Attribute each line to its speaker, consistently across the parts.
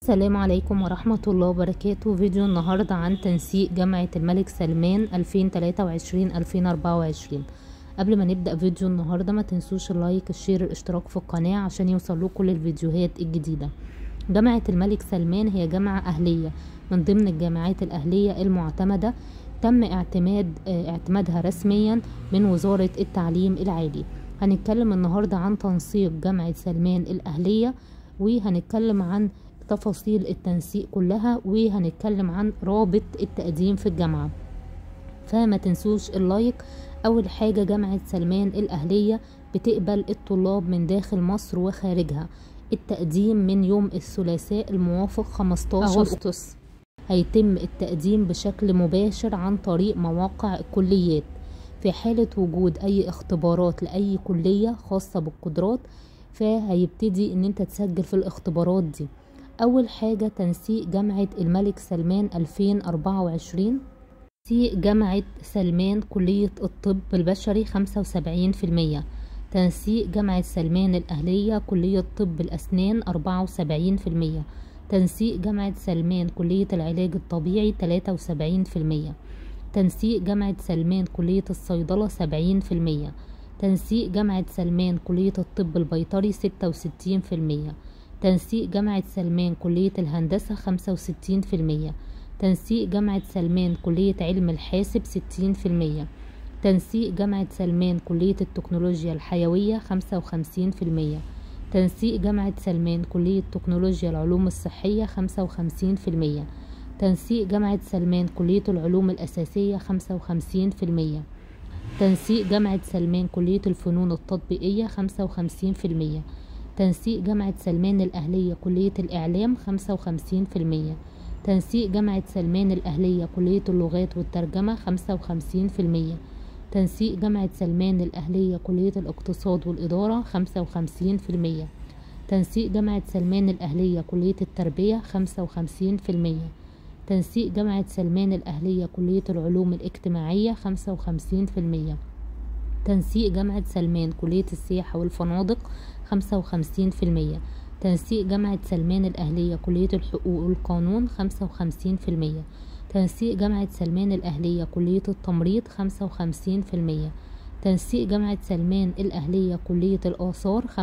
Speaker 1: السلام عليكم ورحمة الله وبركاته فيديو النهاردة عن تنسيق جامعة الملك سلمان 2023-2024 قبل ما نبدأ فيديو النهاردة ما تنسوش اللايك الشير الاشتراك في القناة عشان يوصلوا كل الفيديوهات الجديدة جامعة الملك سلمان هي جامعة أهلية من ضمن الجامعات الأهلية المعتمدة تم اعتماد اعتمادها رسميا من وزارة التعليم العالي هنتكلم النهاردة عن تنسيق جامعة سلمان الأهلية وهنتكلم عن تفاصيل التنسيق كلها وهنتكلم عن رابط التقديم في الجامعة فما تنسوش اللايك أول حاجة جامعة سلمان الأهلية بتقبل الطلاب من داخل مصر وخارجها التقديم من يوم الثلاثاء الموافق 15 أغسطس هيتم التقديم بشكل مباشر عن طريق مواقع الكليات في حالة وجود أي اختبارات لأي كلية خاصة بالقدرات فهيبتدي ان انت تسجل في الاختبارات دي اول حاجة تنسيق جامعة الملك سلمان 2024 تنسيق جامعة سلمان كلية الطب البشري 75% تنسيق جامعة سلمان الأهلية كلية طب الأسنان 74% تنسيق جامعة سلمان كلية العلاج الطبيعي 73% تنسيق جامعة سلمان كلية الصيدلة 70% تنسيق جامعة سلمان كلية الطب البيطري 66% تنسيق جامعة سلمان كلية الهندسة 65% تنسيق جامعة سلمان كلية علم الحاسب 60% تنسيق جامعة سلمان كلية التكنولوجيا الحيوية 55% تنسيق جامعة سلمان كلية تكنولوجيا العلوم الصحية 55% تنسيق جامعة سلمان كلية العلوم الأساسية 55% تنسيق جامعة سلمان كلية الفنون التطبيقية 55% تنسيق جامعة سلمان الأهلية كلية الإعلام 55% تنسيق جامعة سلمان الأهلية كلية اللغات والترجمة 55% تنسيق جامعة سلمان الأهلية كلية الاقتصاد والإدارة 55% تنسيق جامعة سلمان الأهلية كلية التربية 55% تنسيق جامعة سلمان الأهلية كلية العلوم الاجتماعية 55% تنسيق جامعة سلمان كلية السياحة والفنادق 55% تنسيق جامعة سلمان الأهلية كلية الحقوق والقانون 55% تنسيق جامعة سلمان الأهلية كلية التمريض 55% تنسيق جامعة سلمان الأهلية كلية الآثار 55%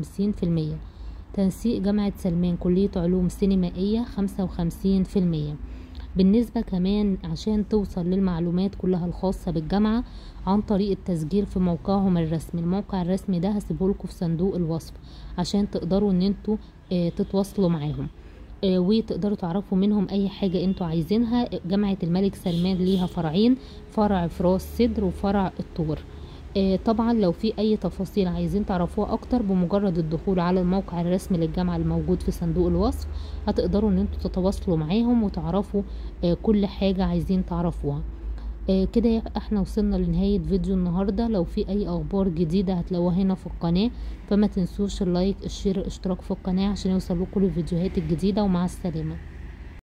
Speaker 1: تنسيق جامعة سلمان كلية علوم سينمائية 55% بالنسبة كمان عشان توصل للمعلومات كلها الخاصة بالجامعة عن طريق التسجيل في موقعهم الرسمي الموقع الرسمي ده هسيبهولكوا في صندوق الوصف عشان تقدروا ان انتوا اه تتواصلوا معاهم اه وتقدروا تعرفوا منهم اي حاجة انتوا عايزينها جامعة الملك سلمان ليها فرعين فرع في راس سدر وفرع الطور طبعا لو في اي تفاصيل عايزين تعرفوها اكتر بمجرد الدخول على الموقع الرسمي للجامعة الموجود في صندوق الوصف هتقدروا ان انتوا تتواصلوا معاهم وتعرفوا كل حاجة عايزين تعرفوها كده احنا وصلنا لنهاية فيديو النهاردة لو في اي اخبار جديدة هتلاقوها هنا في القناة فما تنسوش اللايك الشير الاشتراك في القناة عشان يوصلوا كل الفيديوهات الجديدة ومع السلامة